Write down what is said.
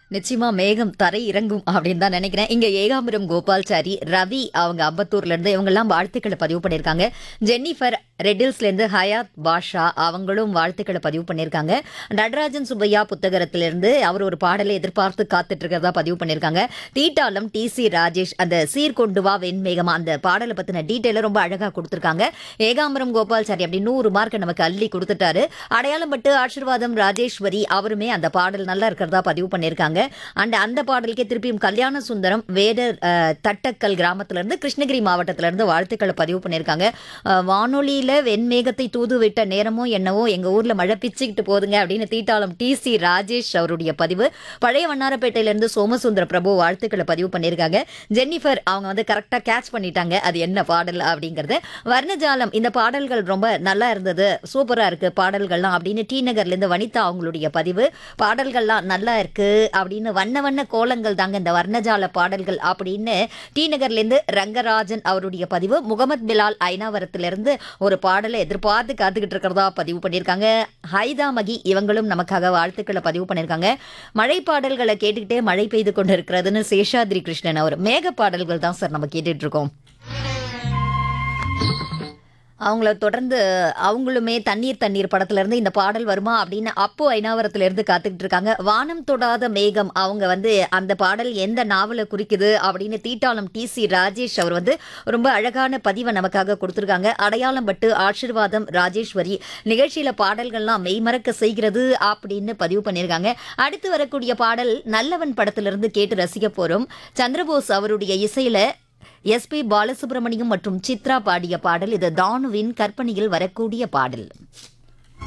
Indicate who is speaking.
Speaker 1: நிச்சயமா மேகம் தரை இறங்கும் அப்படின்னு தான் நினைக்கிறேன் இங்க ஏகாம்பரம் கோபால்சாரி ரவி அவங்க அம்பத்தூர்ல இருந்து இவங்க எல்லாம் வாழ்த்துக்களை பதிவு பண்ணிருக்காங்க ஜென்னிஃபர் ரெட்டில்ஸ்ல இருந்து ஹயாத் பாஷா அவங்களும் வாழ்த்துக்களை பதிவு பண்ணிருக்காங்க நடராஜன் சுப்பையா புத்தகத்துல இருந்து அவர் ஒரு பாடலை எதிர்பார்த்து காத்துட்டு இருக்கிறதா பதிவு பண்ணிருக்காங்க தீட்டாலம் டி சி ராஜேஷ் அந்த சீர்கொண்டு வா வெண்மேகமா அந்த பாடலை பத்தின டீட்டெயில ரொம்ப அழகா கொடுத்திருக்காங்க ஏகாம்பரம் கோபால்சாரி அப்படி நூறு மார்க் நமக்கு அள்ளி கொடுத்துட்டாரு அடையாளம் பட்டு ஆசீர்வாதம் ராஜேஸ்வரி அவருமே அந்த பாடல் நல்லா இருக்கிறதா பதிவு பண்ணியிருக்காங்க அண்ட் அந்த பாடலுக்கே திருப்பியும் கல்யாண சுந்தரம் வேடர் அஹ், தட்டக்கல் கிராமத்துல இருந்து கிருஷ்ணகிரி மாவட்டத்துல இருந்து வாழ்த்துக்களை பதிவு பண்ணியிருக்காங்க அஹ், வானொலியில வெண்மேகத்தை தூது விட்ட நேரமோ என்னவோ எங்க ஊர்ல மழை பிச்சுக்கிட்டு போதுங்க அப்படின்னு தீட்டாளம் டி சி ராஜேஷ் அவருடைய பதிவு பழைய வண்ணாரப்பேட்டையில இருந்து சோமசுந்தர பிரபு வாழ்த்துக்களை பதிவு பண்ணியிருக்காங்க ஜென்னிஃபர் அவங்க வந்து கரெக்டா கேட்ச் பண்ணிட்டாங்க அது என்ன பாடல் அப்படிங்கறது வர்ணஜாலம் இந்த பாடல்கள் ரொம்ப நல்லா இருந்தது சூப்பரா இருக்கு பாடல்கள்லாம் அப்படின்னு டி நகர்ல இருந்து வனிதா அவங்களுடைய பதிவு பாடல்கள்லாம் நல்லா இருக்கு அப்படின்னு வண்ண வண்ண கோலங்கள் தாங்க இந்த வர்ணஜால பாடல்கள் அப்படின்னு டி நகர்ல இருந்து ரங்கராஜன் அவருடைய பதிவு முகமது பிலால் ஐனாவரத்துல இருந்து ஒரு பாடலை எதிர்பார்த்து காத்துக்கிட்டு இருக்கிறதா பதிவு பண்ணியிருக்காங்க ஹைதா மகி இவங்களும் நமக்காக வாழ்த்துக்களை பதிவு பண்ணியிருக்காங்க மழை பாடல்களை கேட்டுக்கிட்டே மழை பெய்து கொண்டு இருக்கிறதுன்னு சேஷாத்ரி கிருஷ்ணன் அவர் மேக பாடல்கள் தான் சார் நம்ம கேட்டுட்டு இருக்கோம் அவங்கள தொடர்ந்து அவங்களுமே தண்ணீர் தண்ணீர் படத்துல இருந்து இந்த பாடல் வருமா அப்படின்னு அப்போ ஐநாவரத்துல இருந்து காத்துக்கிட்டு இருக்காங்க வானம் தொடாத மேகம் அவங்க வந்து அந்த பாடல் எந்த நாவலை குறிக்குது அப்படின்னு தீட்டாளம் டி சி ராஜேஷ் அவர் வந்து ரொம்ப அழகான பதிவை நமக்காக கொடுத்துருக்காங்க அடையாளம் பட்டு ஆசீர்வாதம் ராஜேஸ்வரி நிகழ்ச்சியில பாடல்கள்லாம் மெய்மறக்க செய்கிறது அப்படின்னு பதிவு பண்ணியிருக்காங்க அடுத்து வரக்கூடிய பாடல் நல்லவன் படத்திலிருந்து கேட்டு ரசிக்க போறோம் சந்திரபோஸ் அவருடைய இசையில எஸ்பி பாலசுப்ரமணியம் மற்றும் சித்ரா பாடிய பாடல் இது தானுவின் கற்பனையில் வரக்கூடிய பாடல்